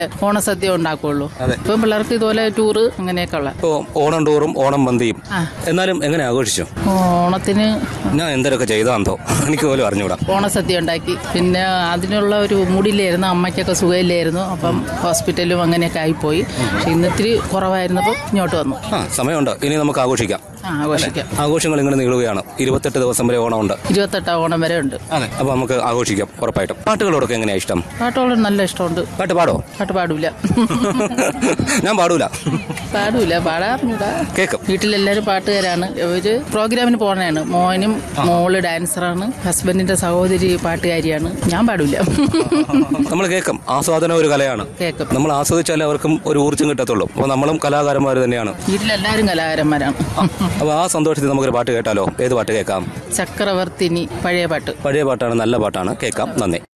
ഓണസദ്യ ഉണ്ടാക്കുള്ളൂ ഇപ്പം പിള്ളേർക്ക് ഇതുപോലെ ടൂറ് അങ്ങനെയൊക്കെ ഉള്ള ഇപ്പോൾ ഓണം ടൂറും ഓണം മന്തിയും എന്നാലും എങ്ങനെ ആഘോഷിച്ചു ഓണത്തിന് ഞാൻ എന്തൊക്കെ ചെയ്താന്തോ എനിക്ക് പോലും അറിഞ്ഞൂടാ ഓണസദ്യ ഉണ്ടാക്കി പിന്നെ അതിനുള്ള ഒരു മൂടില്ലായിരുന്നു അമ്മയ്ക്കൊക്കെ സുഖമില്ലായിരുന്നു അപ്പം ഹോസ്പിറ്റലും അങ്ങനെയൊക്കെ ആയിപ്പോയി പക്ഷെ ഇന്നിത്തിരി കുറവായിരുന്നപ്പോൾ ഇങ്ങോട്ട് വന്നു ആ സമയമുണ്ട് ഇനി നമുക്ക് ആഘോഷിക്കാം ആ ആഘോഷിക്കാം ആഘോഷങ്ങൾ ഇങ്ങനെ നീളുകയാണ് ഇരുപത്തെട്ട് ദിവസം വരെ ഓണമുണ്ട് ഇരുപത്തെട്ടാം ഓണം വരെ ഉണ്ട് അതെ അപ്പൊ നമുക്ക് ആഘോഷിക്കാം ഉറപ്പായിട്ടും പാട്ടുകളോടൊക്കെ എങ്ങനെയാ ഇഷ്ടം പാട്ടോളം നല്ല ഇഷ്ടമുണ്ട് പാട്ട് പാടോ പാട്ട് പാടൂല ഞാൻ പാടൂല പാടൂല പാടാറുണ്ട് കേക്കും വീട്ടിലെല്ലാവരും പാട്ടുകാരാണ് ഒരു പ്രോഗ്രാമിന് പോണതാണ് മോനും മോള് ഡാൻസറാണ് ഹസ്ബൻഡിന്റെ സഹോദരി പാട്ടുകാരിയാണ് ഞാൻ പാടൂല നമ്മൾ കേൾക്കും ആസ്വാദനം ഒരു കലയാണ് കേക്കും നമ്മൾ ആസ്വദിച്ചാലേ അവർക്കും ഒരു ഊർജ്ജം കിട്ടത്തുള്ളൂ അപ്പോൾ നമ്മളും കലാകാരന്മാർ തന്നെയാണ് വീട്ടിലെല്ലാവരും കലാകാരന്മാരാണ് അപ്പോൾ ആ സന്തോഷത്തിൽ നമുക്കൊരു പാട്ട് കേട്ടാലോ ഏത് പാട്ട് കേൾക്കാം ചക്രവർത്തിനി പഴയ പാട്ട് പഴയ പാട്ടാണ് നല്ല പാട്ടാണ് കേൾക്കാം നന്ദി